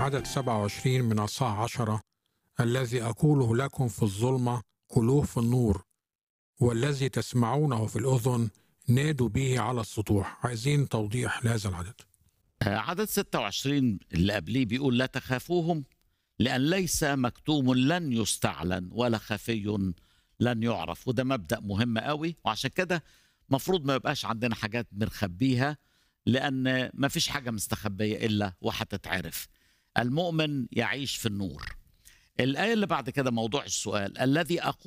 عدد 27 من أصحاح 10 الذي أقوله لكم في الظلمة كلوه في النور والذي تسمعونه في الأذن نادوا به على السطوح عايزين توضيح لهذا العدد آه، عدد 26 اللي قبليه بيقول لا تخافوهم لأن ليس مكتوم لن يستعلن ولا خفي لن يعرف وده مبدأ مهم قوي وعشان كده مفروض ما يبقاش عندنا حاجات بنخبيها لأن ما فيش حاجة مستخبية إلا وهتتعرف المؤمن يعيش في النور الآية اللي بعد كده موضوع السؤال الذي أقول